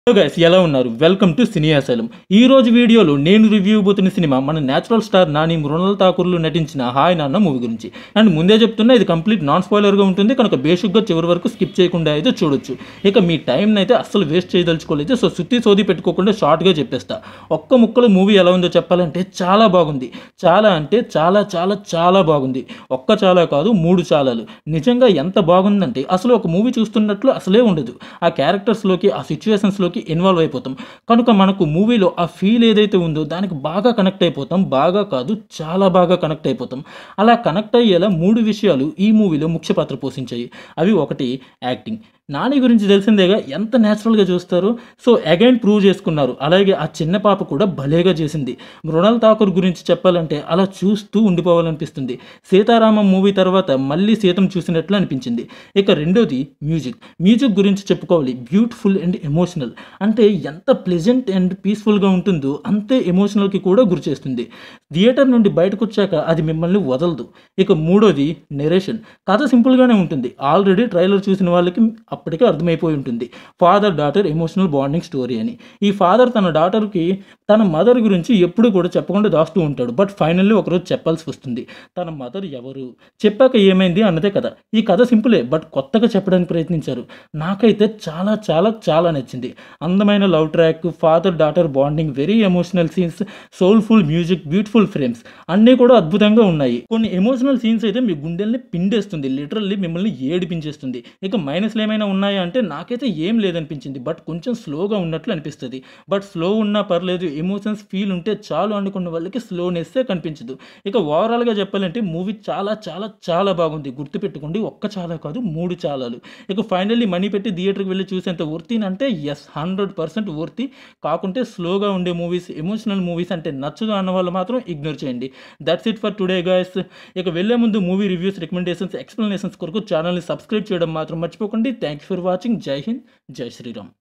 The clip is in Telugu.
హలో గైస్ ఎలా ఉన్నారు వెల్కమ్ టు సినీ అసలం ఈ రోజు వీడియోలో నేను రివ్యూ ఇవ్వబోతున్న సినిమా మన నేచురల్ స్టార్ నాని మృణాల్ ఠాకూర్లు నటించిన హాయ్ నాన్న మూవీ గురించి అండ్ ముందే చెప్తున్నా ఇది కంప్లీట్ నాన్ స్పాయిలర్గా ఉంటుంది కనుక బేసిక్గా చివరి వరకు స్కిప్ చేయకుండా అయితే చూడొచ్చు ఇక మీ టైంని అయితే అస్సలు వేస్ట్ చేయదలుచుకోలేదు సో సుత్తి సోది పెట్టుకోకుండా షార్ట్గా చెప్పేస్తా ఒక్క ముక్కలో మూవీ ఎలా ఉందో చెప్పాలంటే చాలా బాగుంది చాలా అంటే చాలా చాలా చాలా బాగుంది ఒక్క చాలా కాదు మూడు చాలాలు నిజంగా ఎంత బాగుందంటే అసలు ఒక మూవీ చూస్తున్నట్లు అసలే ఉండదు ఆ క్యారెక్టర్స్లోకి ఆ సిచ్యువేషన్స్లోకి ఇన్వాల్వ్ అయిపోతాం కనుక మనకు మూవీలో ఆ ఫీల్ ఏదైతే ఉందో దానికి బాగా కనెక్ట్ అయిపోతాం బాగా కాదు చాలా బాగా కనెక్ట్ అయిపోతాం అలా కనెక్ట్ అయ్యేలా మూడు విషయాలు ఈ మూవీలో ముఖ్య పాత్ర పోషించాయి అవి ఒకటి యాక్టింగ్ నాని గురించి తెలిసిందేగా ఎంత న్యాచురల్గా చూస్తారు సో అగైన్ ప్రూవ్ చేసుకున్నారు అలాగే ఆ చిన్న పాప కూడా భలేగా చేసింది మృణాల్ ఠాకూర్ గురించి చెప్పాలంటే అలా చూస్తూ ఉండిపోవాలనిపిస్తుంది సీతారామం మూవీ తర్వాత మళ్ళీ సీతం చూసినట్లు అనిపించింది ఇక రెండోది మ్యూజిక్ మ్యూజిక్ గురించి చెప్పుకోవాలి బ్యూటిఫుల్ అండ్ ఎమోషనల్ అంటే ఎంత ప్లెజెంట్ అండ్ పీస్ఫుల్గా ఉంటుందో అంతే ఎమోషనల్కి కూడా గురి చేస్తుంది థియేటర్ నుండి బయటకు వచ్చాక అది మిమ్మల్ని వదలదు ఇక మూడోది నెరేషన్ కథ సింపుల్గానే ఉంటుంది ఆల్రెడీ ట్రైలర్ చూసిన వాళ్ళకి అప్పటికే అర్థమైపోయి ఉంటుంది father daughter emotional bonding story అని ఈ ఫాదర్ తన డాటర్కి తన మదర్ గురించి ఎప్పుడు కూడా చెప్పకుండా దాస్తూ ఉంటాడు బట్ ఫైనల్లీ ఒకరోజు చెప్పాల్సి వస్తుంది తన మదర్ ఎవరు చెప్పాక ఏమైంది అన్నదే కథ ఈ కథ సింపులే బట్ కొత్తగా చెప్పడానికి ప్రయత్నించారు నాకైతే చాలా చాలా చాలా నచ్చింది అందమైన love track father daughter bonding very emotional scenes soulful music beautiful frames అన్నీ కూడా అద్భుతంగా ఉన్నాయి కొన్ని ఎమోషనల్ సీన్స్ అయితే మీ గుండెల్ని పిండేస్తుంది లిటరల్లీ మిమ్మల్ని ఏడిపించేస్తుంది ఇక మైనస్లు ఏమైనా ఉన్నాయా అంటే నాకైతే ఏం లేదనిపించింది బట్ కొంచెం స్లోగా ఉన్నట్లు అనిపిస్తుంది బట్ స్లో ఉన్నా పర్లేదు ఎమోషన్స్ ఫీల్ ఉంటే చాలు అనుకున్న వాళ్ళకి స్లోనెస్సే కనిపించదు ఇక ఓవరాల్గా చెప్పాలంటే మూవీ చాలా చాలా చాలా బాగుంది గుర్తుపెట్టుకోండి ఒక్క చాలా కాదు మూడు చాలాలు ఇక ఫైనల్లీ మనీ పెట్టి థియేటర్కి వెళ్ళి చూసేంత వర్తీ అంటే ఎస్ హండ్రెడ్ పర్సెంట్ వర్తీ కాకుంటే స్లోగా ఉండే మూవీస్ ఎమోషనల్ మూవీస్ అంటే నచ్చదు అన్న వాళ్ళు మాత్రం ఇగ్నోర్ చేయండి that's it for today guys ఇక వెళ్ళే ముందు మూవీ రివ్యూస్ రికమెండేషన్స్ ఎక్స్ప్లెనేషన్స్ కొరకు ఛానల్ని సబ్స్క్రైబ్ చేయడం మాత్రం మర్చిపోకండి థ్యాంక్స్ ఫర్ వాచింగ్ జై హింద్ జై శ్రీరామ్